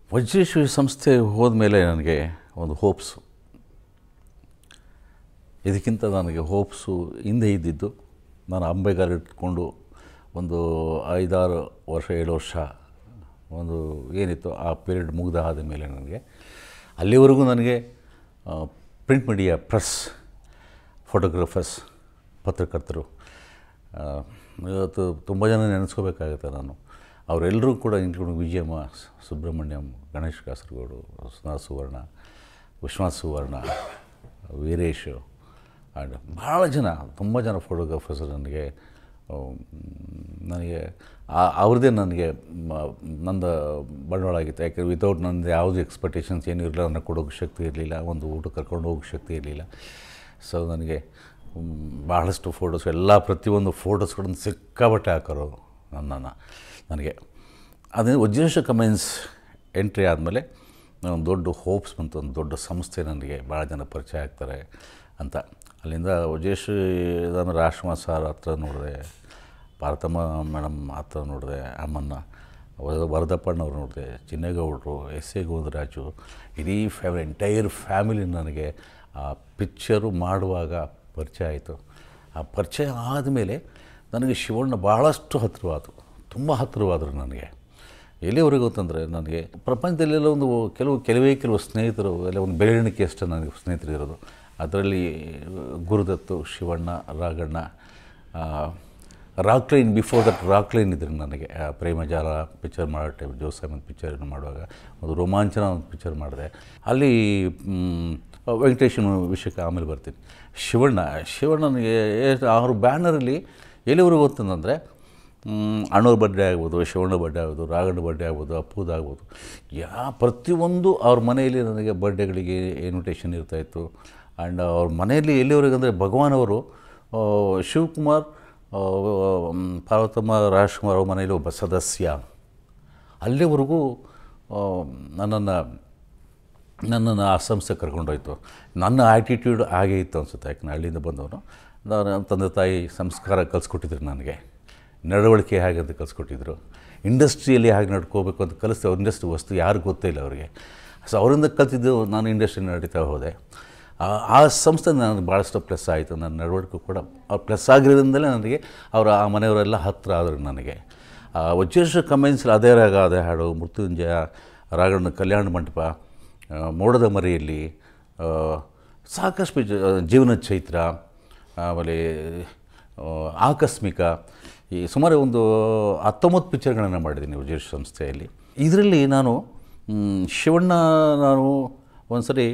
ವಜ್ರೇಶ್ವರಿ ಸಂಸ್ಥೆ ಹೋದ್ಮೇಲೆ ನನಗೆ ಒಂದು ಹೋಪ್ಸು ಇದಕ್ಕಿಂತ ನನಗೆ ಹೋಪ್ಸು ಹಿಂದೆ ಇದ್ದಿದ್ದು ನಾನು ಅಂಬೆಗಾಲು ಇಟ್ಕೊಂಡು ಒಂದು ಐದಾರು ವರ್ಷ ಏಳು ವರ್ಷ ಒಂದು ಏನಿತ್ತು ಆ ಪೀರಿಯಡ್ ಮುಗ್ದ ಆದ ಮೇಲೆ ನನಗೆ ಅಲ್ಲಿವರೆಗೂ ನನಗೆ ಪ್ರಿಂಟ್ ಮೀಡಿಯಾ ಪ್ರೆಸ್ ಫೋಟೋಗ್ರಾಫರ್ಸ್ ಪತ್ರಕರ್ತರು ಆ, ಇವತ್ತು ತುಂಬ ಜನ ನೆನೆಸ್ಕೋಬೇಕಾಗುತ್ತೆ ನಾನು ಅವರೆಲ್ಲರೂ ಕೂಡ ಇನ್ಕ್ಲೂಡ್ ವಿಜಯಮ್ಮ ಸ್- ಸುಬ್ರಹ್ಮಣ್ಯಂ ಗಣೇಶ್ ಕಾಸರಗೋಡು ಸುನಾ ಸುವರ್ಣ ವಿಶ್ವನಾಥ್ ಸುವರ್ಣ ವೀರೇಶ್ ಆ್ಯಂಡ್ ಭಾಳ ಜನ ತುಂಬ ಜನ ಫೋಟೋಗ್ರಾಫರ್ಸ್ ನನಗೆ ಆಮ್, ನನಗೆ ಆ- ಅವ್ರದ್ದೇ ನನಗೆ ಮ- ನಂದು ಬಂಡವಾಳ ಆಗಿತ್ತು ಯಾಕೆ ವಿತೌಟ್ ನಂದು ಯಾವುದು ಎಕ್ಸ್ಪೆಕ್ಟೇಷನ್ಸ್ ಏನೂ ಇರಲಿಲ್ಲ ನನಗೆ ಕೊಡೋಕ್ಕೆ ಶಕ್ತಿ ಇರಲಿಲ್ಲ ಒಂದು ಊಟ ಕರ್ಕೊಂಡು ಹೋಗೋಕ್ಕೆ ಶಕ್ತಿ ಇರಲಿಲ್ಲ ಸೊ ನನಗೆ ಮ್, ಬಹಳಷ್ಟು ಫೋಟೋಸ್ ಎಲ್ಲ ಪ್ರತಿಯೊಂದು ಫೋಟೋಸ್ಗಳನ್ನು ಸಿಕ್ಕಾಬಟ್ಟೆ ಹಾಕೋರು ನನ್ನನ್ನು ನನಗೆ ಅದೇ ವಜ್ರೇಶ ಕಮೆನ್ಸ್ ಎಂಟ್ರಿ ಆದಮೇಲೆ ಒಂದು ದೊಡ್ಡ ಹೋಪ್ಸ್ ಬಂತು ಒಂದು ದೊಡ್ಡ ಸಂಸ್ಥೆ ನನಗೆ ಭಾಳ ಜನ ಪರಿಚಯ ಆಗ್ತಾರೆ ಅಂತ ಅಲ್ಲಿಂದ ವಜೇಶ್ ನಾನು ರಾಜ್ಕುಮಾರ್ ಸರ್ ಹತ್ರ ನೋಡಿದೆ ಭಾರತಮ್ಮ ಮೇಡಮ್ ಹತ್ರ ನೋಡಿದೆ ಅಮ್ಮನ್ನ ವ- ವರದಪ್ಪಣ್ಣವ್ರು ನೋಡಿದೆ ಚಿನ್ನೇಗೌಡರು ಎಸ್ ಎ ಗೋವಿಂದರಾಜು ಇಡೀ ಫ್ಯಾಮಿಲಿ ಎಂಟೈರ್ ಫ್ಯಾಮಿಲಿ ನನಗೆ ಆ ಪಿಕ್ಚರು ಮಾಡುವಾಗ ಪರಿಚಯ ಆಯಿತು ಆ ಪರಿಚಯ ಆದಮೇಲೆ ನನಗೆ ಶಿವಣ್ಣ ಭಾಳಷ್ಟು ಹತ್ತಿರವಾದರು ತುಂಬ ಹತ್ತಿರವಾದರು ನನಗೆ ಎಲ್ಲಿವರೆಗೂ ಅಂತಂದರೆ ನನಗೆ ಪ್ರಪಂಚದಲ್ಲೆಲ್ಲ ಒಂದು ಕೆಲವು ಕೆಲವೇ ಕೆಲವು ಸ್ನೇಹಿತರು ಎಲ್ಲ ಒಂದು ಬೆರಳಿಕೆ ಅಷ್ಟೇ ನನಗೆ ಸ್ನೇಹಿತರು ಇರೋದು ಅದರಲ್ಲಿ ಗುರುದತ್ತು ಶಿವಣ್ಣ ರಾಘಣ್ಣ ಆ, ರಾಕ್ಲೈನ್ ಬಿಫೋರ್ ದಟ್ ರಾಕ್ಲೈನ್ ಇದ್ರು ನನಗೆ ಆ, ಪ್ರೇಮಜಾಲ ಪಿಕ್ಚರ್ ಮಾಡೋ ಟೈಮ್ ಜೋಸಮನ್ ಪಿಕ್ಚರ್ ಮಾಡುವಾಗ ಒಂದು ರೋಮಾಂಚನ ಒಂದು ಪಿಕ್ಚರ್ ಮಾಡಿದೆ ಅಲ್ಲಿ ಮ್, ವೆಂಕಟೇಶನ ವಿಷಯಕ್ಕೆ ಆಮೇಲೆ ಬರ್ತೀನಿ ಶಿವಣ್ಣ ಶಿವಣ್ಣನಿಗೆ ಅವ್ರ ಬ್ಯಾನರಲ್ಲಿ ಎಲ್ಲಿವರೆಗೂ ಅಂತಂದರೆ ಅಣ್ಣವ್ರ ಬರ್ಡೇ ಆಗ್ಬೋದು ಶಿವಣ್ಣ ಬರ್ಡೇ ಆಗ್ಬೋದು ರಾಘಣ್ಣ ಬರ್ಡೇ ಆಗ್ಬೋದು ಅಪ್ಪುದಾಗ್ಬೋದು ಯಾ ಪ್ರತಿಯೊಂದು ಅವ್ರ ಮನೆಯಲ್ಲಿ ನನಗೆ ಬರ್ಡೇಗಳಿಗೆ ಇನ್ವಿಟೇಷನ್ ಇರ್ತಾಯಿತ್ತು ಆ್ಯಂಡ್ ಅವ್ರ ಮನೆಯಲ್ಲಿ ಎಲ್ಲಿವರೆಗೆ ಅಂದರೆ ಭಗವಾನ್ ಅವರು ಆ, ಶಿವಕುಮಾರ್ ಆ, ಮ್, ಪಾರ್ವತಮ್ಮ ರಾಜ್ಕುಮಾರ್ ಅವ್ರ ಮನೆಯಲ್ಲಿ ಒಬ್ಬ ಸದಸ್ಯ ಅಲ್ಲಿವರೆಗೂ ಆ, ನನ್ನನ್ನು ನನ್ನನ್ನು ಆ ಸಂಸ್ಥೆ ಕರ್ಕೊಂಡೋಯ್ತು ನನ್ನ ಆ್ಯಟಿಟ್ಯೂಡ್ ಹಾಗೇ ಇತ್ತು ಅನಿಸುತ್ತೆ ಯಾಕೆ ನಾನು ಹಳ್ಳಿಯಿಂದ ಬಂದವನು ನಾನು ತಂದೆ ತಾಯಿ ಸಂಸ್ಕಾರ ಕಲಿಸ್ಕೊಟ್ಟಿದ್ರು ನನಗೆ ನಡವಳಿಕೆ ಹೇಗೆ ಅಂತ ಕಲಿಸ್ಕೊಟ್ಟಿದ್ರು ಇಂಡಸ್ಟ್ರಿಯಲ್ಲಿ ಹೇಗೆ ನಡ್ಕೋಬೇಕು ಅಂತ ಕಲಿಸ್ತೆ ಇಂಡಸ್ಟ್ರಿ ವಸ್ತು ಯಾರಿಗೂ ಗೊತ್ತೇ ಇಲ್ಲ ಅವರಿಗೆ ಸೊ ಅವರಿಂದ ಕಲ್ತಿದ್ದು ನಾನು ಇಂಡಸ್ಟ್ರಿ ನಡೀತಾ ಹೋದೆ ಆ- ಆ ಸಂಸ್ಥೆ ನನಗೆ ಭಾಳಷ್ಟು ಪ್ಲಸ್ ಆಯಿತು ನನ್ನ ನಡವಳಿಕೆ ಕೂಡ ಅವ್ರು ಪ್ಲಸ್ ಆಗಿರೋದ್ರಿಂದಲೇ ನನಗೆ ಅವರು ಆ ಮನೆಯವರೆಲ್ಲ ಹತ್ತಿರ ಆದರು ನನಗೆ ಆ ವಜ್ರೇಶ್ವರ ಕಮೆನ್ಸ್ ಅದೇ ರಾಗ ಅದೇ ಹಾಡು ಮೃತ್ಯುಂಜಯ ರಾಘಣ್ಣ ಕಲ್ಯಾಣ ಮಂಟಪ ಆ, ಮೋಡದ ಮರಿಯಲ್ಲಿ ಆ, ಸಾಕಷ್ಟು ಪಿಚ- ಜೀವನ ಚೈತ್ರ ಆಮೇಲೆ ಆ, ಆಕಸ್ಮಿಕ ಈ ಸುಮಾರು ಒಂದು ಹತ್ತೊಂಬತ್ತು ಪಿಕ್ಚರ್ಗಳನ್ನು ಮಾಡಿದ್ದೀನಿ ವಜ್ರೇಶ್ ಸಂಸ್ಥೆಯಲ್ಲಿ ಇದರಲ್ಲಿ ನಾನು ಮ್, ಶಿವಣ್ಣ ನಾನು ಒಂದು ಸರಿ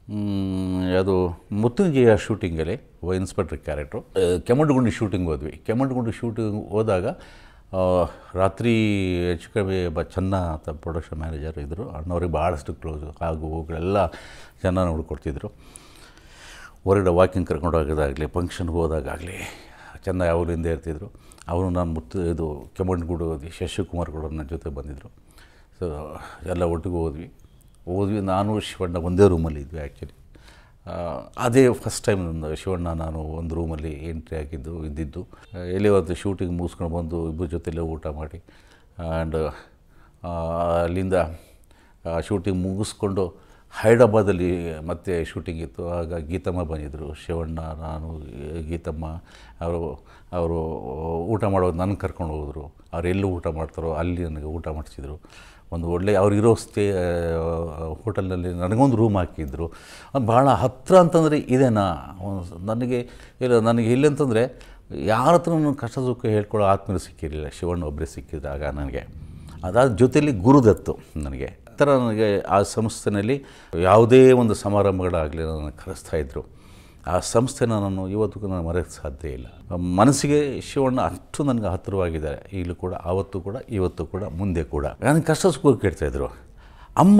ಅದು ಮುತ್ತುಂಜಯ ಶೂಟಿಂಗಲ್ಲಿ ಒಬ್ಬ ಇನ್ಸ್ಪೆಕ್ಟರ್ ಕ್ಯಾರೆಕ್ಟ್ರು ಕೆಮ್ಮಣ್ಣಗುಂಡಿ ಶೂಟಿಂಗ್ ಹೋದ್ವಿ ಕೆಮ್ಮಣ್ಣಗುಂಡಿ ಶೂಟಿಂಗ್ ಹೋದಾಗ ಆ, ರಾತ್ರಿ ಹೆಚ್ಚು ಕಡಿಮೆ ಒಬ್ಬ ಚೆನ್ನ ಅಂತ ಪ್ರೊಡಕ್ಷನ್ ಮ್ಯಾನೇಜರ್ ಇದ್ದರು ಅಣ್ಣವ್ರಿಗೆ ಭಾಳಷ್ಟು ಕ್ಲೋಸು ಹಾಗೂ ಹೋಗಳೆಲ್ಲ ಚೆನ್ನಾಗಿ ನೋಡ್ಕೊಡ್ತಿದ್ರು ಹೊರಗಡೆ ವಾಕಿಂಗ್ ಕರ್ಕೊಂಡು ಹೋಗೋದಾಗಲಿ ಫಂಕ್ಷನ್ಗೆ ಹೋದಾಗಲಿ ಚೆನ್ನ ಯಾವಾಗಲೂ ಹಿಂದೆ ಇರ್ತಿದ್ರು ಅವರು ನಾನು ಮುತ್ತು ಇದು ಕೆಮ್ಮಣ್ಣಗುಡು ಹೋದ್ವಿ ಶಶಿಕುಮಾರ್ ಕೂಡ ನನ್ನ ಜೊತೆ ಬಂದಿದ್ದರು ಸೊ ಎಲ್ಲ ಒಟ್ಟಿಗೆ ಹೋದ್ವಿ ಹೋದ್ವಿ ನಾನು ಶಿವಣ್ಣ ಒಂದೇ ರೂಮಲ್ಲಿ ಇದ್ವಿ ಆ್ಯಕ್ಚುಲಿ ಅದೇ ಫಸ್ಟ್ ಟೈಮ್ ನನ್ನ ಶಿವಣ್ಣ ನಾನು ಒಂದು ರೂಮಲ್ಲಿ ಎಂಟ್ರಿ ಆಗಿದ್ದು ಇದ್ದಿದ್ದು ಎಲ್ಲಿ ಒಂದು ಶೂಟಿಂಗ್ ಮುಗಿಸ್ಕೊಂಡು ಬಂದು ಇಬ್ಬರ ಜೊತೆಲೇ ಊಟ ಮಾಡಿ ಆ್ಯಂಡ್ ಅಲ್ಲಿಂದ ಶೂಟಿಂಗ್ ಮುಗಿಸ್ಕೊಂಡು ಹೈದ್ರಾಬಾದಲ್ಲಿ ಮತ್ತೆ ಶೂಟಿಂಗ್ ಇತ್ತು ಆಗ ಗೀತಮ್ಮ ಬಂದಿದ್ದರು ಶಿವಣ್ಣ ನಾನು ಗೀತಮ್ಮ ಅವರು ಅವರು ಊಟ ಮಾಡೋದು ನನ್ನ ಕರ್ಕೊಂಡು ಹೋದರು ಅವ್ರು ಎಲ್ಲಿ ಊಟ ಮಾಡ್ತಾರೋ ಅಲ್ಲಿ ನನಗೆ ಊಟ ಮಾಡಿಸಿದ್ರು ಒಂದು ಒಳ್ಳೆ ಅವ್ರಿರೋ ಸ್ಟೇ ಹೋಟೆಲ್ನಲ್ಲಿ ನನಗೊಂದು ರೂಮ್ ಹಾಕಿದ್ರು ಅದು ಭಾಳ ಹತ್ತಿರ ಅಂತಂದರೆ ಇದೇನಾ ಒಂದು ನನಗೆ ಇಲ್ಲ ನನಗೆ ಇಲ್ಲಿ ಅಂತಂದರೆ ಯಾರ ಹತ್ರ ಕಷ್ಟ ಸುಖ ಹೇಳ್ಕೊಳ್ಳೋ ಆತ್ಮೀಯರು ಸಿಕ್ಕಿರಲಿಲ್ಲ ಶಿವಣ್ಣ ಒಬ್ಬರೇ ಸಿಕ್ಕಿದಾಗ ನನಗೆ ಅದಾದ ಜೊತೆಯಲ್ಲಿ ಗುರುದತ್ತು ನನಗೆ ಆ ಥರ ನನಗೆ ಆ ಸಂಸ್ಥೆಯಲ್ಲಿ ಯಾವುದೇ ಒಂದು ಸಮಾರಂಭಗಳಾಗಲಿ ನನ್ನ ಕರೆಸ್ತಾ ಇದ್ದರು ಆ ಸಂಸ್ಥೆನ ನಾನು ಇವತ್ತಿಗೂ ನಾನು ಮರೆಯೋಕ್ಕೆ ಸಾಧ್ಯ ಇಲ್ಲ ಮನಸ್ಸಿಗೆ ಶಿವಣ್ಣ ಅಷ್ಟು ನನಗೆ ಹತ್ತಿರವಾಗಿದ್ದಾರೆ ಈಗಲೂ ಕೂಡ ಆವತ್ತು ಕೂಡ ಇವತ್ತು ಕೂಡ ಮುಂದೆ ಕೂಡ ನನಗೆ ಕಷ್ಟ ಸುಖ ಕೇಳ್ತಾಯಿದ್ರು ಅಮ್ಮ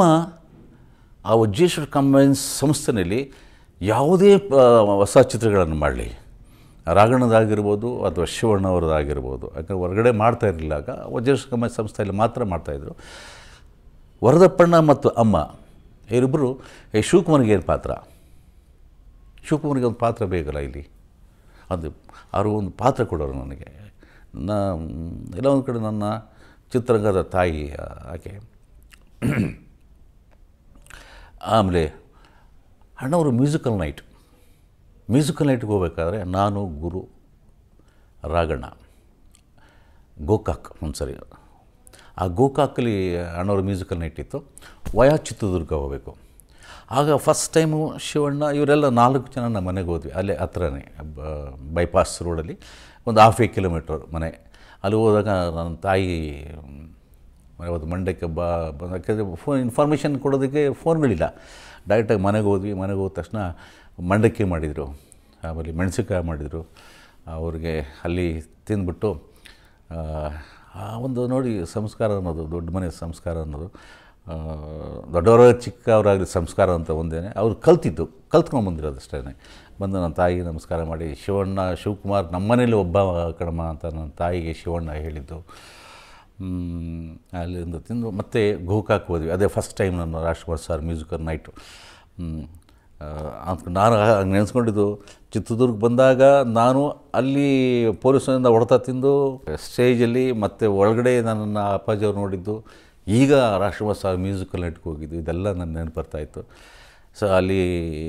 ಆ ವಜ್ರೇಶ್ವರ ಕಂಬೈನ್ಸ್ ಸಂಸ್ಥೆಯಲ್ಲಿ ಯಾವುದೇ ಆ, ಹೊಸ ಚಿತ್ರಗಳನ್ನು ಮಾಡಲಿ ರಾಘಣ್ಣದಾಗಿರ್ಬೋದು ಅಥವಾ ಶಿವಣ್ಣವ್ರದ್ದಾಗಿರ್ಬೋದು ಯಾಕಂದ್ರೆ ಹೊರಗಡೆ ಮಾಡ್ತಾ ಇರಲಿಲ್ಲ ಆಗ ವಜ್ರೇಶ್ವರ ಕಂಬೈನ್ಸ್ ಸಂಸ್ಥೆಯಲ್ಲಿ ಮಾತ್ರ ಮಾಡ್ತಾಯಿದ್ರು ವರದಪ್ಪಣ್ಣ ಮತ್ತು ಅಮ್ಮ ಇವರಿಬ್ಬರು ಈ ಶಿವಕುಮಾರ್ಗೆ ಏನು ಪಾತ್ರ ಶಿವಕುಮಾರ್ಗೆ ಒಂದು ಪಾತ್ರ ಬೇಕಲ್ಲ ಇಲ್ಲಿ ಅದು ಅವರು ಒಂದು ಪಾತ್ರ ಕೊಡೋರು ನನಗೆ ನಾ ಎಲ್ಲ ಒಂದು ಕಡೆ ನನ್ನ ಚಿತ್ರರಂಗದ ತಾಯಿ ಆಕೆ ಆಮೇಲೆ ಅಣ್ಣವರು ಮ್ಯೂಸಿಕಲ್ ನೈಟ್ ಮ್ಯೂಸಿಕಲ್ ನೈಟ್ಗೆ ಹೋಗ್ಬೇಕಾದ್ರೆ ನಾನು ಗುರು ರಾಗಣ್ಣ ಗೋಕಾಕ್ ಒಂದು ಸರಿ ಆ ಗೋಕಾಕಲ್ಲಿ ಅಣ್ಣವ್ರ ಮ್ಯೂಸಿಕಲ್ ನೈಟ್ ಇತ್ತು ವಯಾ ಚಿತ್ರದುರ್ಗ ಹೋಗಬೇಕು ಆಗ ಫಸ್ಟ್ ಟೈಮು ಶಿವಣ್ಣ ಇವರೆಲ್ಲ ನಾಲ್ಕು ಜನ ನಮ್ಮ ಮನೆಗೆ ಹೋದ್ವಿ ಅಲ್ಲೇ ಹತ್ರನೇ ಬೈಪಾಸ್ ರೋಡಲ್ಲಿ ಒಂದು ಹಾಫ್ ಎ ಕಿಲೋಮೀಟ್ರ್ ಮನೆ ಅಲ್ಲಿ ಹೋದಾಗ ನನ್ನ ತಾಯಿ ಒಂದು ಮಂಡ್ಯಕ್ಕೆ ಬಾ ಬಂದ ಯಾಕೆಂದರೆ ಫೋನ್ ಇನ್ಫಾರ್ಮೇಷನ್ ಕೊಡೋದಕ್ಕೆ ಫೋನ್ಗಳಿಲ್ಲ ಡೈರೆಕ್ಟಾಗಿ ಮನೆಗೆ ಹೋದ್ವಿ ಮನೆಗೆ ಹೋದ ತಕ್ಷಣ ಮಂಡಕ್ಕಿ ಮಾಡಿದರು ಆಮೇಲೆ ಮೆಣಸಿನ್ಕಾಯಿ ಮಾಡಿದರು ಅವ್ರಿಗೆ ಅಲ್ಲಿ ತಿಂದ್ಬಿಟ್ಟು ಆ, ಆ ಒಂದು ನೋಡಿ ಸಂಸ್ಕಾರ ಅನ್ನೋದು ದೊಡ್ಡ ಮನೆ ಸಂಸ್ಕಾರ ಅನ್ನೋದು ಆ, ದೊಡ್ಡವರ ಚಿಕ್ಕವರಾಗಲಿ ಸಂಸ್ಕಾರ ಅಂತ ಒಂದೇ ಅವ್ರು ಕಲ್ತಿದ್ದು ಕಲ್ತ್ಕೊಂಡು ಬಂದಿರೋದು ಅಷ್ಟೇ ಬಂದು ನನ್ನ ತಾಯಿಗೆ ನಮಸ್ಕಾರ ಮಾಡಿ ಶಿವಣ್ಣ ಶಿವಕುಮಾರ್ ನಮ್ಮನೇಲಿ ಒಬ್ಬ ಕಣಮ್ಮ ಅಂತ ನನ್ನ ತಾಯಿಗೆ ಶಿವಣ್ಣ ಹೇಳಿದ್ದು ಹ್ಮ್, ಅಲ್ಲಿಂದ ತಿಂದು ಮತ್ತೆ ಗೋಕಾಕ್ ಹೋದ್ವಿ ಅದೇ ಫಸ್ಟ್ ಟೈಮ್ ನಾನು ರಾಜ್ಕುಮಾರ್ ಸರ್ ಮ್ಯೂಸಿಕಲ್ ನೈಟು ಅಂತ ನಾನು ಹಂಗೆ ನೆನೆಸ್ಕೊಂಡಿದ್ದು ಚಿತ್ರದುರ್ಗ ಬಂದಾಗ ನಾನು ಅಲ್ಲಿ ಪೊಲೀಸರಿಂದ ಹೊಡೆತ ತಿಂದು ಸ್ಟೇಜಲ್ಲಿ ಮತ್ತು ಒಳಗಡೆ ನನ್ನನ್ನು ಅಪ್ಪಾಜಿಯವ್ರು ನೋಡಿದ್ದು ಈಗ ರಾಜ್ಕುಮಾರ್ ಸರ್ ಮ್ಯೂಸಿಕಲ್ ನೈಟ್ಗೆ ಹೋಗಿದ್ದು ಇದೆಲ್ಲ ನನ್ನ ನೆನಪು ಬರ್ತಾಯಿತ್ತು ಸೊ ಅಲ್ಲಿ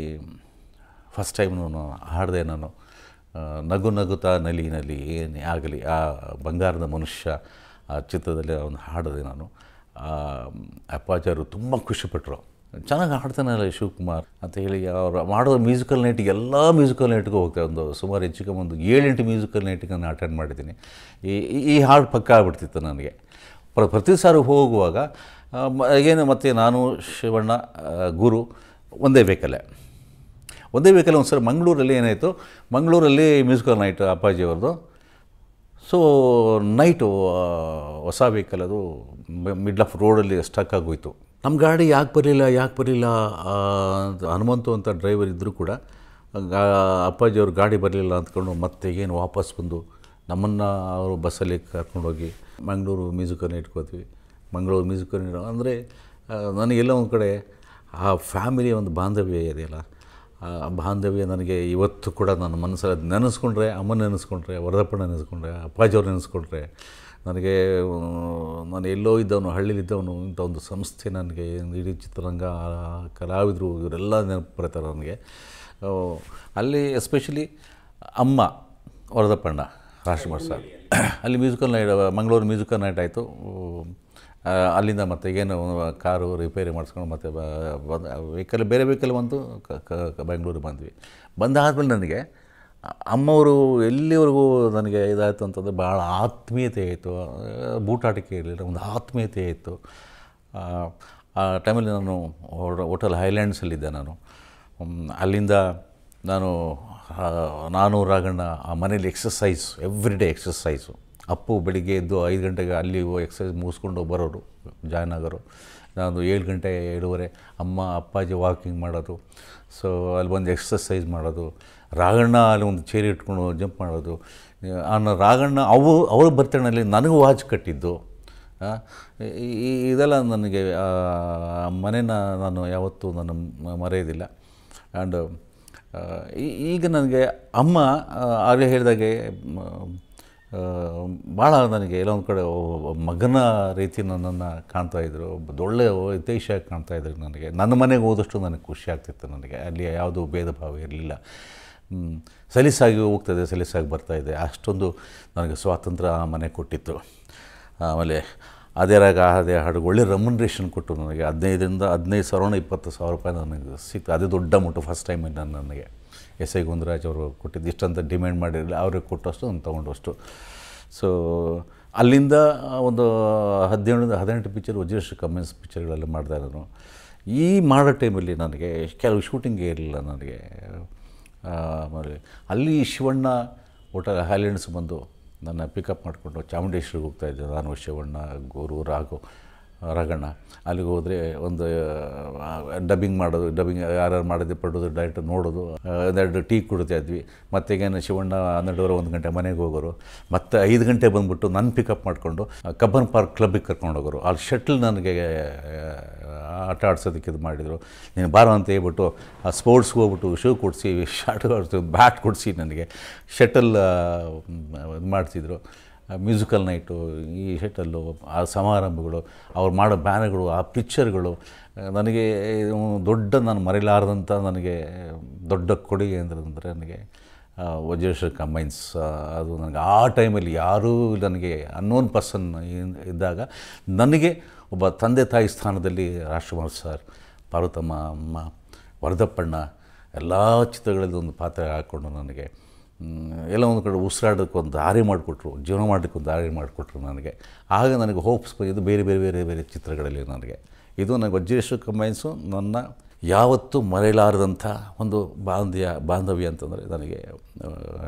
ಫಸ್ಟ್ ಟೈಮ್ ನಾನು ಹಾಡಿದೆ ನಾನು ಆ, ನಗು ನಗುತ್ತಾ ನಲಿ ನಲಿ ಏನೇ ಆಗಲಿ ಆ ಬಂಗಾರದ ಮನುಷ್ಯ ಆ ಚಿತ್ರದಲ್ಲಿ ಅವನು ಹಾಡಿದೆ ನಾನು ಆ, ಅಪ್ಪಾಚಾರ್ಯರು ತುಂಬ ಖುಷಿಪಟ್ಟರು ಚೆನ್ನಾಗಿ ಹಾಡ್ತಾನಲ್ಲ ಶಿವಕುಮಾರ್ ಅಂತ ಹೇಳಿ ಅವರು ಮಾಡೋ ಮ್ಯೂಸಿಕಲ್ ನೈಟಿಗೆ ಎಲ್ಲ ಮ್ಯೂಸಿಕಲ್ ನೈಟ್ಗೂ ಹೋಗ್ತೇವೆ ಒಂದು ಸುಮಾರು ಹೆಚ್ಚು ಕಮ್ಮಿ ಒಂದು ಏಳೆಂಟು ಮ್ಯೂಸಿಕಲ್ ನೈಟಿಗೆ ನಾನು ಅಟೆಂಡ್ ಮಾಡಿದ್ದೀನಿ ಈ ಈ- ಈ ಹಾಡು ಪಕ್ಕ ಆಗ್ಬಿಡ್ತಿತ್ತು ನನಗೆ ಪ್ರ ಪ್ರತಿ ಸಾರಿ ಹೋಗುವಾಗ ಆ, ಮ- ಏನು ಮತ್ತು ನಾನು ಶಿವಣ್ಣ ಆ, ಗುರು ಒಂದೇ ವೆಹಿಕಲ್ಲೇ ಒಂದೇ ವೆಹಿಕಲ್ ಒಂದು ಸರಿ ಮಂಗಳೂರಲ್ಲಿ ಏನಾಯಿತು ಮಂಗಳೂರಲ್ಲಿ ಮ್ಯೂಸಿಕಲ್ ನೈಟ್ ಅಪ್ಪಾಜಿಯವ್ರದ್ದು ಸೊ ನೈಟು ಹೊಸ ವೆಹಿಕಲ್ ಅದು ಮಿಡ್ಲ್ ಆಫ್ ರೋಡಲ್ಲಿ ಸ್ಟಕ್ ಆಗೋಯ್ತು ನಮ್ಮ ಗಾಡಿ ಯಾಕೆ ಬರಲಿಲ್ಲ ಯಾಕೆ ಬರಲಿಲ್ಲ ಹನುಮಂತು ಅಂತ ಡ್ರೈವರ್ ಇದ್ದರೂ ಕೂಡ ಗಾ ಅಪ್ಪಾಜಿಯವ್ರ ಗಾಡಿ ಬರಲಿಲ್ಲ ಅಂದ್ಕೊಂಡು ಮತ್ತೆ ಏನು ವಾಪಸ್ ಬಂದು ನಮ್ಮನ್ನು ಅವರು ಬಸ್ಸಲ್ಲಿ ಕರ್ಕೊಂಡೋಗಿ ಮಂಗಳೂರು ಮ್ಯೂಸಿಕಲ್ ನೈಟ್ಗೆ ಹೋದ್ವಿ ಮಂಗಳೂರು ಮ್ಯೂಸಿಕಲ್ ನೈಟ್ ಅಂದರೆ ನನಗೆಲ್ಲ ಒಂದು ಕಡೆ ಆ ಫ್ಯಾಮಿಲಿಯ ಒಂದು ಬಾಂಧವ್ಯ ಇದೆಯಲ್ಲ ಆ ಬಾಂಧವ್ಯ ನನಗೆ ಇವತ್ತು ಕೂಡ ನನ್ನ ಮನಸ್ಸಲ್ಲಿ ಅದು ನೆನೆಸ್ಕೊಂಡ್ರೆ ಅಮ್ಮನ ನೆನೆಸ್ಕೊಂಡ್ರೆ ವರದಪ್ಪನ ನೆನೆಸ್ಕೊಂಡ್ರೆ ಅಪ್ಪಾಜಿಯವ್ರು ನೆನೆಸ್ಕೊಂಡ್ರೆ ನನಗೆ ಆ, ನಾನು ಎಲ್ಲೋ ಇದ್ದವನು ಹಳ್ಳಿಲಿದ್ದವನು ಇಂಥ ಒಂದು ಸಂಸ್ಥೆ ನನಗೆ ಇಡೀ ಚಿತ್ರರಂಗ ಆ, ಕಲಾವಿದರು ಇವರೆಲ್ಲ ನೆನಪು ಬರ್ತಾರೆ ನನಗೆ ಆ, ಅಲ್ಲಿ ಎಸ್ಪೆಷಲಿ ಅಮ್ಮ ವರದಪ್ಪಣ್ಣ ರಾಜ್ಕುಮಾರ್ ಸರ್ ಅಲ್ಲಿ musical night Mangaluru musical night ಆಯಿತು ಆ, ಅಲ್ಲಿಂದ ಮತ್ತೆ ಏನು ಕಾರು ರಿಪೇರಿ ಮಾಡಿಸ್ಕೊಂಡು ಮತ್ತೆ ವೆಹಿಕಲ್ ಬೇರೆ ವೆಹಿಕಲ್ ಬಂತು ಕ- ಕ- ಕ- ಬೆಂಗಳೂರಿಗೆ ಬಂದ್ವಿ ಬಂದಾದ್ಮೇಲೆ ನನಗೆ ಅಮ್ಮವರು ಎಲ್ಲಿವರೆಗೂ ನನಗೆ ಇದಾಯಿತು ಅಂತಂದರೆ ಭಾಳ ಆತ್ಮೀಯತೆ ಆಯಿತು ಬೂಟಾಟಿಕೆ ಇರಲಿಲ್ಲ ಒಂದು ಆತ್ಮೀಯತೆ ಇತ್ತು ಆ, ಆ ಟೈಮಲ್ಲಿ ನಾನು ಹೋಟೆಲ್ ಹೈಲ್ಯಾಂಡ್ಸಲ್ಲಿದ್ದೆ ನಾನು ಹ್ಮ್, ಅಲ್ಲಿಂದ ನಾನು ಆ, ನಾನು ರಾಗಣ್ಣ ಆ ಮನೇಲಿ exercise every day exercise Appu ಬೆಳಿಗ್ಗೆ ಎದ್ದು ಐದು ಗಂಟೆಗೆ ಅಲ್ಲಿ ಎಕ್ಸಸೈಸ್ ಮುಗಿಸ್ಕೊಂಡು ಬರೋರು ಜಾಯ್ನ್ ಆಗೋರು ನಾನು ಏಳು ಗಂಟೆ ಏಳುವರೆ ಅಮ್ಮ ಅಪ್ಪಾಜಿ ವಾಕಿಂಗ್ ಮಾಡೋದು ಸೊ ಅಲ್ಲಿ ಬಂದು ಎಕ್ಸಸೈಸ್ ಮಾಡೋದು ರಾಗಣ್ಣ ಅಲ್ಲಿ ಒಂದು ಚೇರ್ ಇಟ್ಕೊಂಡು ಜಂಪ್ ಮಾಡೋದು ಆ ರಾಗಣ್ಣ ಅವು ಅವ್ರ ಬರ್ತಡೇನಲ್ಲಿ ನನಗೆ ವಾಚ್ ಕಟ್ಟಿದ್ದು ಆ, ಈ- ಈ- ಇದೆಲ್ಲ ನನಗೆ ಆ ಮನೇನ ನಾನು ಯಾವತ್ತೂ ನಾನು ಮ- ಮರೆಯೋದಿಲ್ಲ ಆ್ಯಂಡ್ ಈಗ ನನಗೆ ಅಮ್ಮ ಆ, ಆಗಲೇ ಹೇಳಿದಾಗೆ ಮ, ಆ, ಭಾಳ ನನಗೆ ಎಲ್ಲೋ ಒಂದು ಕಡೆ ಒಬ್ಬ ಮಗನ ರೀತಿ ನನ್ನನ್ನು ಕಾಣ್ತಾಯಿದ್ರು ಒಬ್ಬ ಒಳ್ಳೆಯ ಹಿತೈಷಿಯಾಗಿ ಕಾಣ್ತಾಯಿದ್ರು ನನಗೆ ನನ್ನ ಮನೆಗೆ ಹೋದಷ್ಟು ನನಗೆ ಖುಷಿ ಆಗ್ತಿತ್ತು ನನಗೆ ಅಲ್ಲಿ ಯಾವುದೂ ಭೇದ ಭಾವ ಇರಲಿಲ್ಲ ಹ್ಮ್, ಸಲೀಸಾಗಿ ಹೋಗ್ತದೆ ಸಲೀಸಾಗಿ ಬರ್ತಾಯಿದೆ ಅಷ್ಟೊಂದು ನನಗೆ ಸ್ವಾತಂತ್ರ್ಯ ಆ ಮನೆ ಕೊಟ್ಟಿತ್ತು ಆಮೇಲೆ ಅದೇ ರಾಗ ಅದೇ ಹಾಡು ಒಳ್ಳೆ ರೆಮ್ಯುನರೇಷನ್ ಕೊಟ್ಟು ನನಗೆ ಹದಿನೈದರಿಂದ ಹದಿನೈದು ಸಾವಿರ ಇಪ್ಪತ್ತು ಸಾವಿರ ರೂಪಾಯಿ ನನಗೆ ಸಿಕ್ತು ಅದೇ ದೊಡ್ಡ ಅಮೌಂಟು ಫಸ್ಟ್ ಟೈಮ್ ನಾನು ನನಗೆ ಎಸ್ ಐ ಗುಂದರಾಜ್ ಅವರು ಕೊಟ್ಟಿದ್ದು ಇಷ್ಟಂತ ಡಿಮ್ಯಾಂಡ್ ಮಾಡಿರಲಿಲ್ಲ ಅವ್ರಿಗೆ ಕೊಟ್ಟಷ್ಟು ನಾನು ತೊಗೊಂಡಷ್ಟು ಸೊ ಅಲ್ಲಿಂದ ಒಂದು ಹದಿನೇಳು ಹದಿನೆಂಟು ಪಿಕ್ಚರ್ ವಜ್ರೇಶ್ ಕಮೆನ್ಸ್ ಪಿಕ್ಚರ್ಗಳೆಲ್ಲ ಮಾಡಿದೆ ನಾನು ಈ ಮಾಡೋ ಟೈಮಲ್ಲಿ ನನಗೆ ಕೆಲವು ಶೂಟಿಂಗೇ ಇರಲಿಲ್ಲ ನನಗೆ ಆಮೇಲೆ ಅಲ್ಲಿ ಶಿವಣ್ಣ ಹೋಟೆಲ್ ಹೈಲ್ಯಾಂಡ್ಸ್ ಬಂದು ನನ್ನ ಪಿಕಪ್ ಮಾಡಿಕೊಂಡು ಚಾಮುಂಡೇಶ್ವರಿಗೆ ಹೋಗ್ತಾಯಿದ್ದೆ ನಾನು ಶಿವಣ್ಣ ಗೋರು ರಾಘು ರಾಘಣ್ಣ ಅಲ್ಲಿಗೆ ಹೋದರೆ ಒಂದು ಡಬ್ಬಿಂಗ್ ಮಾಡೋದು ಡಬ್ಬಿಂಗ್ ಯಾರ್ಯಾರು ಮಾಡಿದ್ದು ಪಡೋದು ಡೈರೆಕ್ಟ್ ನೋಡೋದು ಆ, ಒಂದೆರಡು ಟೀ ಕುಡಿತಾ ಇದ್ವಿ ಮತ್ತೀಗೇನು ಶಿವಣ್ಣ ಹನ್ನೆರಡುವರೆ ಒಂದು ಗಂಟೆ ಮನೆಗೆ ಹೋಗೋರು ಮತ್ತು ಐದು ಗಂಟೆ ಬಂದುಬಿಟ್ಟು ನನ್ನ ಪಿಕಪ್ ಮಾಡಿಕೊಂಡು ಕಬ್ಬನ್ ಪಾರ್ಕ್ ಕ್ಲಬ್ಬಿಗೆ ಕರ್ಕೊಂಡು ಹೋಗೋರು ಅಲ್ಲಿ ಶಟ್ಲ್ ನನಗೆ ಆ, ಆಟ ಆಡ್ಸೋದಕ್ಕೆ ಇದು ಮಾಡಿದರು ನೀನು ಬಾರೋ ಅಂತ ಹೇಳ್ಬಿಟ್ಟು ಆ ಸ್ಪೋರ್ಟ್ಸ್ಗೆ ಹೋಗ್ಬಿಟ್ಟು ಶೂ ಕೊಡಿಸಿ ಶಾರ್ಟ್ ಕೊಡಿಸಿ ಬ್ಯಾಟ್ ಕೊಡಿಸಿ ನನಗೆ ಶಟಲ್ ಇದು ಮಾಡ್ತಿದ್ರು ಮ್ಯೂಸಿಕಲ್ ನೈಟು ಈ ಶೆಟ್ಟಲ್ಲು ಆ ಸಮಾರಂಭಗಳು ಅವ್ರು ಮಾಡೋ ಬ್ಯಾನರ್ಗಳು ಆ ಪಿಕ್ಚರ್ಗಳು ನನಗೆ ಇದು ದೊಡ್ಡ ನಾನು ಮರೆಯಲಾರದಂಥ ನನಗೆ ದೊಡ್ಡ ಕೊಡುಗೆ ಅಂದರೆ ನನಗೆ ವಜ್ರೇಶ್ವರ ಕಂಬೈನ್ಸ್ ಅದು ನನಗೆ ಆ ಟೈಮಲ್ಲಿ ಯಾರೂ ನನಗೆ ಅನ್ನೋನ್ ಪರ್ಸನ್ ಇದ್ದಾಗ ನನಗೆ ಒಬ್ಬ ತಂದೆ ತಾಯಿ ಸ್ಥಾನದಲ್ಲಿ ರಾಜ್ಕುಮಾರ್ ಸರ್ ಪಾರ್ವತಮ್ಮ ಅಮ್ಮ ವರದಪ್ಪಣ್ಣ ಎಲ್ಲ ಚಿತ್ರಗಳಲ್ಲಿ ಒಂದು ಪಾತ್ರ ಹಾಕ್ಕೊಂಡು ನನಗೆ ಮ್, ಎಲ್ಲ ಒಂದು ಕಡೆ ಉಸಿರಾಡೋಕ್ಕೆ ಒಂದು ದಾರಿ ಮಾಡಿಕೊಟ್ರು ಜೀವನ ಮಾಡಲಿಕ್ಕೆ ಒಂದು ದಾರಿ ಮಾಡಿಕೊಟ್ರು ನನಗೆ ಆಗ ನನಗೆ ಹೋಪ್ಸ್ ಬಂದಿದ್ದು ಬೇರೆ ಬೇರೆ ಬೇರೆ ಬೇರೆ ಚಿತ್ರಗಳಲ್ಲಿ ನನಗೆ ಇದು ನನಗೆ ವಜ್ರೇಶ್ವರ ಕಂಬೈನ್ಸು ನನ್ನ ಯಾವತ್ತೂ ಮರೆಯಲಾರದಂಥ ಒಂದು ಬಾಂಧ್ಯ ಬಾಂಧವ್ಯ ಅಂತಂದರೆ ನನಗೆ ಆ,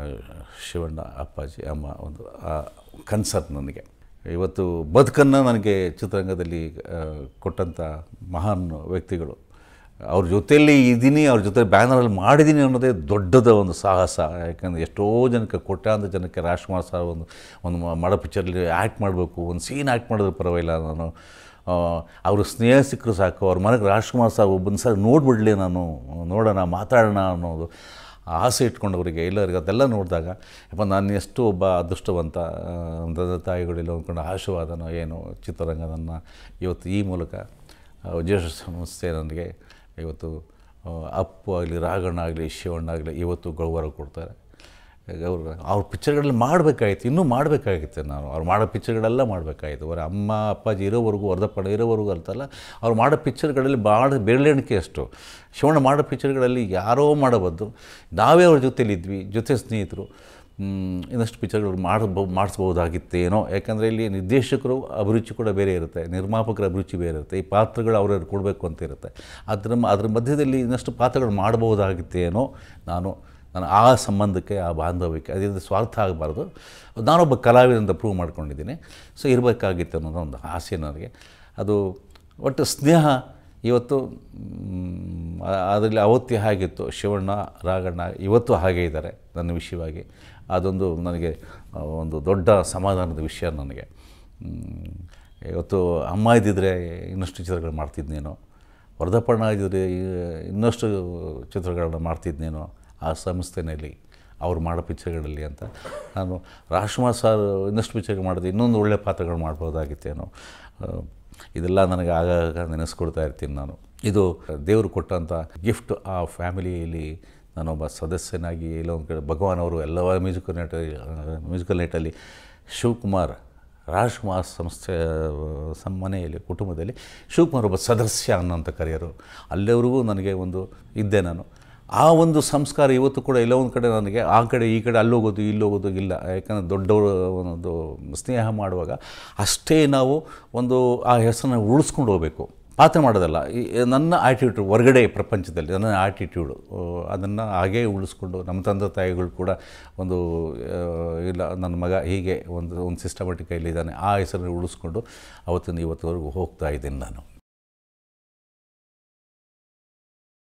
ಶಿವಣ್ಣ ಅಪ್ಪಾಜಿ ಅಮ್ಮ ಒಂದು ಕನ್ಸರ್ಟ್ ನನಗೆ ಇವತ್ತು ಬದುಕನ್ನು ನನಗೆ ಚಿತ್ರರಂಗದಲ್ಲಿ ಆ, ಕೊಟ್ಟಂಥ ಮಹಾನ್ ವ್ಯಕ್ತಿಗಳು ಅವ್ರ ಜೊತೆಯಲ್ಲಿ ಇದ್ದೀನಿ ಅವ್ರ ಜೊತೆ ಬ್ಯಾನರಲ್ಲಿ ಮಾಡಿದ್ದೀನಿ ಅನ್ನೋದೇ ದೊಡ್ಡದ ಒಂದು ಸಾಹಸ ಯಾಕಂದರೆ ಎಷ್ಟೋ ಜನಕ್ಕೆ ಕೋಟ್ಯಾಂತರ ಜನಕ್ಕೆ ರಾಜ್ಕುಮಾರ್ ಸರ್ ಒಂದು ಒಂದು ಮ- ಮಾಡೋ ಪಿಕ್ಚರಲ್ಲಿ ಆ್ಯಕ್ಟ್ ಮಾಡಬೇಕು ಒಂದು ಸೀನ್ ಆ್ಯಕ್ಟ್ ಮಾಡಿದ್ರೆ ಪರವಾಗಿಲ್ಲ ನಾನು ಅವರು ಸ್ನೇಹ ಸಿಕ್ಕರು ಸಾಕು ಅವ್ರ ಮನೆಗೆ ರಾಜ್ಕುಮಾರ್ ಸರ್ ಒಬ್ಬನ ಸರ್ ನೋಡಿಬಿಡ್ಲಿ ನಾನು ನೋಡೋಣ ಮಾತಾಡೋಣ ಅನ್ನೋದು ಆಸೆ ಇಟ್ಕೊಂಡವರಿಗೆ ಎಲ್ಲರಿಗೆ ಅದೆಲ್ಲ ನೋಡಿದಾಗ ಯಪ್ಪ ನಾನು ಎಷ್ಟು ಒಬ್ಬ ಅದೃಷ್ಟವಂತ ಆ, ತಂದೆ ತಾಯಿಗಳೆಲ್ಲ ಅಂದ್ಕೊಂಡು ಆಶೀರ್ವಾದನೋ ಏನೋ ಚಿತ್ರರಂಗ ನನ್ನ ಇವತ್ತು ಈ ಮೂಲಕ ವಿಜಯ ಸಂಸ್ಥೆ ನನಗೆ ಇವತ್ತು ಆ, ಅಪ್ಪು ಆಗಲಿ ರಾಘಣ್ಣ ಆಗಲಿ ಶಿವಣ್ಣ ಆಗಲಿ ಇವತ್ತು ಗೌರವ ಕೊಡ್ತಾರೆ ಅವರು ಅವ್ರ ಪಿಕ್ಚರ್ಗಳಲ್ಲಿ ಮಾಡಬೇಕಾಗಿತ್ತು ಇನ್ನೂ ಮಾಡಬೇಕಾಗಿತ್ತು ನಾನು ಅವ್ರು ಮಾಡೋ ಪಿಕ್ಚರ್ಗಳೆಲ್ಲ ಮಾಡಬೇಕಾಗಿತ್ತು ಅವರ ಅಮ್ಮ ಅಪ್ಪಾಜಿ ಇರೋವರೆಗೂ ವರದಪ್ಪಣ ಇರೋವರೆಗೂ ಅಂತಲ್ಲ ಅವ್ರು ಮಾಡೋ ಪಿಕ್ಚರ್ಗಳಲ್ಲಿ ಭಾಳ ಬೆರಳೆಣಿಕೆ ಅಷ್ಟು ಶಿವಣ್ಣ ಮಾಡೋ ಪಿಕ್ಚರ್ಗಳಲ್ಲಿ ಯಾರೋ ಮಾಡಬದ್ದು ನಾವೇ ಅವ್ರ ಜೊತೆಲಿದ್ವಿ ಜೊತೆ ಸ್ನೇಹಿತರು ಮ್, ಇನ್ನಷ್ಟು ಪಿಕ್ಚರ್ಗಳು ಮಾಡಬೋ ಮಾಡಿಸ್ಬೋದಾಗಿತ್ತೇನೋ ಯಾಕಂದರೆ ಇಲ್ಲಿ ನಿರ್ದೇಶಕರು ಅಭಿರುಚಿ ಕೂಡ ಬೇರೆ ಇರುತ್ತೆ ನಿರ್ಮಾಪಕರ ಅಭಿರುಚಿ ಬೇರೆ ಇರುತ್ತೆ ಈ ಪಾತ್ರಗಳು ಅವ್ರವ್ರು ಕೊಡಬೇಕು ಅಂತ ಇರುತ್ತೆ ಅದ್ರ ಮ- ಅದ್ರ ಮಧ್ಯದಲ್ಲಿ ಇನ್ನಷ್ಟು ಪಾತ್ರಗಳು ಮಾಡಬಹುದಾಗಿತ್ತೇನೋ ನಾನು ನಾನು ಆ ಸಂಬಂಧಕ್ಕೆ ಆ ಬಾಂಧವ್ಯಕ್ಕೆ ಅದರಿಂದ ಸ್ವಾರ್ಥ ಆಗಬಾರ್ದು ನಾನೊಬ್ಬ ಕಲಾವಿದಂತ ಪ್ರೂವ್ ಮಾಡ್ಕೊಂಡಿದ್ದೀನಿ ಸೊ ಇರಬೇಕಾಗಿತ್ತು ಅನ್ನೋದು ಒಂದು ಆಸೆ ನನಗೆ ಅದು ಒಟ್ಟು ಸ್ನೇಹ ಇವತ್ತು ಮ್, ಆ- ಅದರಲ್ಲಿ ಅವತ್ತೇ ಹಾಗಿತ್ತು ಶಿವಣ್ಣ ರಾಘಣ್ಣ ಇವತ್ತು ಹಾಗೇ ಇದ್ದಾರೆ ನನ್ನ ವಿಷಯವಾಗಿ ಅದೊಂದು ನನಗೆ ಆ, ಒಂದು ದೊಡ್ಡ ಸಮಾಧಾನದ ವಿಷಯ ನನಗೆ ಮ್, ಇವತ್ತು ಅಮ್ಮ ಇದ್ದಿದ್ರೆ ಇನ್ನಷ್ಟು ಚಿತ್ರಗಳು ಮಾಡ್ತಿದ್ನೇನೋ ವರದಪ್ಪಣ್ಣ ಇದ್ದರೆ ಇನ್ನಷ್ಟು ಚಿತ್ರಗಳನ್ನ ಮಾಡ್ತಿದ್ನೇನೋ ಆ ಸಂಸ್ಥೆಯಲ್ಲಿ ಅವ್ರು ಮಾಡೋ ಪಿಕ್ಚರ್ಗಳಲ್ಲಿ ಅಂತ ನಾನು ರಾಜ್ಕುಮಾರ್ ಸರ್ ಇನ್ನಷ್ಟು ಪಿಕ್ಚರ್ಗಳು ಮಾಡಿದೆ ಇನ್ನೊಂದು ಒಳ್ಳೆಯ ಪಾತ್ರಗಳು ಮಾಡ್ಬೋದಾಗಿತ್ತೇನೋ ಆ, ಇದೆಲ್ಲ ನನಗೆ ಆಗಾಗ ನೆನೆಸ್ಕೊಳ್ತಾ ಇರ್ತೀನಿ ನಾನು ಇದು ದೇವರು ಕೊಟ್ಟಂಥ ಗಿಫ್ಟ್ ಆ ಫ್ಯಾಮಿಲಿಯಲ್ಲಿ ನಾನೊಬ್ಬ ಸದಸ್ಯನಾಗಿ ಇಲ್ಲ ಒಂದು ಕಡೆ ಭಗವಾನ್ ಅವರು ಎಲ್ಲ ಮ್ಯೂಸಿಕಲ್ ನೈಟ್ ಮ್ಯೂಸಿಕಲ್ ನೈಟಲ್ಲಿ ಶಿವಕುಮಾರ್ ರಾಜ್ಕುಮಾರ್ ಸಂಸ್ಥೆ ಸಂ ಮನೆಯಲ್ಲಿ ಕುಟುಂಬದಲ್ಲಿ ಶಿವಕುಮಾರ್ ಒಬ್ಬ ಸದಸ್ಯ ಅನ್ನೋಂಥ ಕರೆಯರು ಅಲ್ಲಿವರೆಗೂ ನನಗೆ ಒಂದು ಇದ್ದೆ ನಾನು ಆ ಒಂದು ಸಂಸ್ಕಾರ ಇವತ್ತು ಕೂಡ ಎಲ್ಲೋ ಒಂದು ಕಡೆ ನನಗೆ ಆ ಕಡೆ ಈ ಕಡೆ ಅಲ್ಲೋಗೋದು ಇಲ್ಲೋಗೋದು ಇಲ್ಲ ಯಾಕಂದರೆ ದೊಡ್ಡವರು ಒಂದು ಸ್ನೇಹ ಮಾಡುವಾಗ ಅಷ್ಟೇ ನಾವು ಒಂದು ಆ ಹೆಸರನ್ನ ಉಳಿಸ್ಕೊಂಡು ಹೋಗಬೇಕು ಪಾತ್ರ ಮಾಡೋದಲ್ಲ ಈ ನನ್ನ ಆ್ಯಟಿಟ್ಯೂಡ್ ಹೊರಗಡೆ ಪ್ರಪಂಚದಲ್ಲಿ ನನ್ನ ಆ್ಯಟಿಟ್ಯೂಡು ಅದನ್ನು ಹಾಗೇ ಉಳಿಸ್ಕೊಂಡು ನಮ್ಮ ತಂದೆ ತಾಯಿಗಳು ಕೂಡ ಒಂದು ಆ, ಇಲ್ಲ ನನ್ನ ಮಗ ಹೀಗೆ ಒಂದು ಒಂದು ಸಿಸ್ಟಮೆಟಿಕ್ ಇದ್ದಾನೆ ಆ ಹೆಸರನ್ನು ಉಳಿಸ್ಕೊಂಡು ಅವತ್ತಿಂದ ಇವತ್ತುವರೆಗೂ ಹೋಗ್ತಾ ಇದ್ದೀನಿ ನಾನು